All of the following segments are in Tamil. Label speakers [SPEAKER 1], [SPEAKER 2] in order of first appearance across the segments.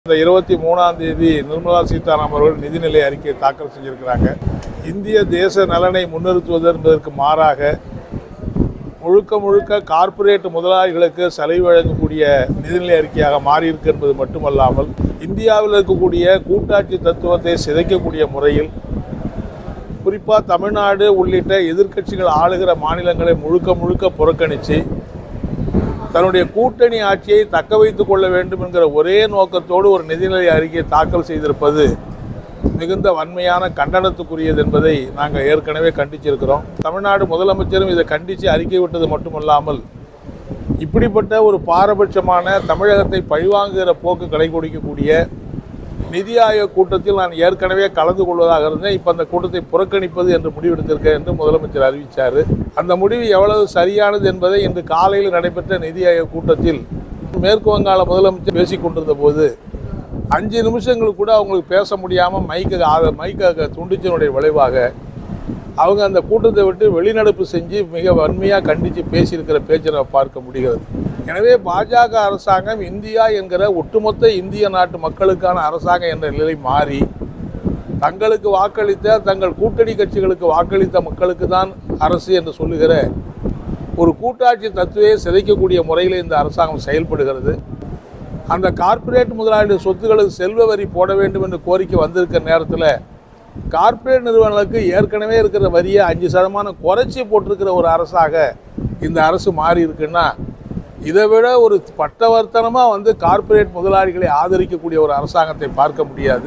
[SPEAKER 1] இந்த இருபத்தி மூணாம் தேதி நிர்மலா சீதாராமன் அவர்கள் நிதிநிலை அறிக்கையை தாக்கல் செஞ்சிருக்கிறாங்க இந்திய தேச நலனை முன்னிறுத்துவது என்பதற்கு மாறாக முழுக்க முழுக்க கார்ப்பரேட் முதலாளிகளுக்கு சலுகை வழங்கக்கூடிய நிதிநிலை அறிக்கையாக மாறியிருக்கு என்பது மட்டுமல்லாமல் இந்தியாவில் இருக்கக்கூடிய கூட்டாட்சி தத்துவத்தை சிதைக்கக்கூடிய முறையில் குறிப்பாக தமிழ்நாடு உள்ளிட்ட எதிர்க்கட்சிகள் ஆளுகிற மாநிலங்களை முழுக்க முழுக்க புறக்கணித்து தன்னுடைய கூட்டணி ஆட்சியை தக்க வைத்துக் கொள்ள வேண்டும் என்கிற ஒரே நோக்கத்தோடு ஒரு நிதிநிலை அறிக்கையை தாக்கல் செய்திருப்பது மிகுந்த வன்மையான கண்டனத்துக்குரியது என்பதை நாங்கள் ஏற்கனவே கண்டிச்சிருக்கிறோம் தமிழ்நாடு முதலமைச்சரும் இதை கண்டித்து அறிக்கை விட்டது மட்டுமல்லாமல் இப்படிப்பட்ட ஒரு பாரபட்சமான தமிழகத்தை பழிவாங்குகிற போக்கு கடைபிடிக்கக்கூடிய நிதி ஆயோக் கூட்டத்தில் நான் ஏற்கனவே கலந்து கொள்வதாக இருந்தேன் இப்போ அந்த கூட்டத்தை புறக்கணிப்பது என்று முடிவெடுத்திருக்கேன் என்று முதலமைச்சர் அறிவித்தார் அந்த முடிவு எவ்வளவு சரியானது என்பதை இன்று காலையில் நடைபெற்ற நிதி ஆயோக் கூட்டத்தில் மேற்கு வங்காள முதலமைச்சர் பேசிக் கொண்டிருந்த போது அஞ்சு நிமிஷங்களுக்கு கூட அவங்களுக்கு பேச முடியாமல் மைக்க ஆத- மைக்க துண்டிச்சனுடைய விளைவாக அவங்க அந்த கூட்டத்தை விட்டு வெளிநடப்பு செஞ்சு மிக வன்மையாக கண்டித்து பேசியிருக்கிற பேச்சை நம்ம பார்க்க முடிகிறது எனவே பாஜக அரசாங்கம் இந்தியா என்கிற ஒட்டுமொத்த இந்திய நாட்டு மக்களுக்கான அரசாங்கம் என்ற நிலை மாறி தங்களுக்கு வாக்களித்த தங்கள் கூட்டணி கட்சிகளுக்கு வாக்களித்த மக்களுக்கு தான் அரசு என்று சொல்லுகிற ஒரு கூட்டாட்சி தத்துவையை சிதைக்கக்கூடிய முறையில் இந்த அரசாங்கம் செயல்படுகிறது அந்த கார்ப்பரேட் முதலாளிகள் சொத்துக்களுக்கு செல்வ வரி போட வேண்டும் என்று கோரிக்கை வந்திருக்கிற நேரத்தில் கார்ப்பரேட் நிறுவனங்களுக்கு ஏற்கனவே இருக்கிற வரியை அஞ்சு சதமானம் குறைச்சி போட்டிருக்கிற ஒரு அரசாக இந்த அரசு மாறி இருக்குன்னா இதை விட ஒரு பட்டவர்த்தனமாக வந்து கார்ப்பரேட் முதலாளிகளை ஆதரிக்கக்கூடிய ஒரு அரசாங்கத்தை பார்க்க முடியாது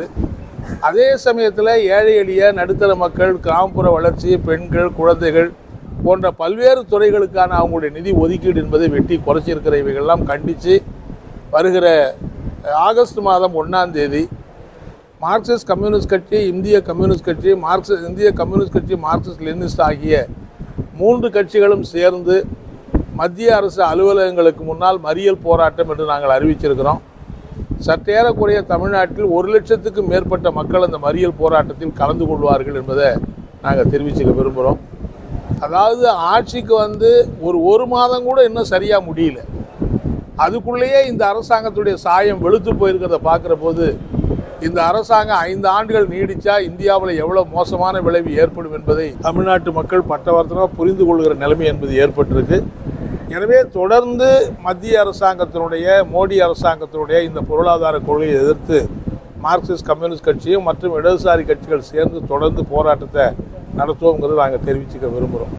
[SPEAKER 1] அதே சமயத்தில் ஏழை எளிய நடுத்தர மக்கள் கிராமப்புற வளர்ச்சி பெண்கள் குழந்தைகள் போன்ற பல்வேறு துறைகளுக்கான அவங்களுடைய நிதி ஒதுக்கீடு என்பதை வெட்டி குறைச்சிருக்கிற இவைகள்லாம் கண்டித்து வருகிற ஆகஸ்ட் மாதம் ஒன்றாம் தேதி மார்க்சிஸ்ட் கம்யூனிஸ்ட் கட்சி இந்திய கம்யூனிஸ்ட் கட்சி மார்க்சிஸ்ட் இந்திய கம்யூனிஸ்ட் கட்சி மார்க்சிஸ்ட் லெனினிஸ்ட் ஆகிய மூன்று கட்சிகளும் சேர்ந்து மத்திய அரசு அலுவலகங்களுக்கு முன்னால் மறியல் போராட்டம் என்று நாங்கள் அறிவிச்சிருக்கிறோம் சற்றேறக்குறைய தமிழ்நாட்டில் ஒரு லட்சத்துக்கும் மேற்பட்ட மக்கள் அந்த மறியல் போராட்டத்தில் கலந்து கொள்வார்கள் என்பதை நாங்கள் தெரிவிச்சுக்க விரும்புகிறோம் அதாவது ஆட்சிக்கு வந்து ஒரு ஒரு மாதம் கூட இன்னும் சரியாக முடியல அதுக்குள்ளேயே இந்த அரசாங்கத்துடைய சாயம் வெளுத்து போயிருக்கிறத பார்க்குற போது இந்த அரசாங்கம் ஐந்து ஆண்டுகள் நீடிச்சா இந்தியாவில் எவ்வளவு மோசமான விளைவு ஏற்படும் என்பதை தமிழ்நாட்டு மக்கள் பட்டவர்த்தனமாக புரிந்து கொள்கிற நிலைமை என்பது ஏற்பட்டிருக்கு எனவே தொடர்ந்து மத்திய அரசாங்கத்தினுடைய மோடி அரசாங்கத்தினுடைய இந்த பொருளாதார கொள்கையை எதிர்த்து மார்க்சிஸ்ட் கம்யூனிஸ்ட் கட்சியும் மற்றும் இடதுசாரி கட்சிகள் சேர்ந்து தொடர்ந்து போராட்டத்தை நடத்துவோங்கிறத நாங்கள் தெரிவிச்சுக்க விரும்புகிறோம்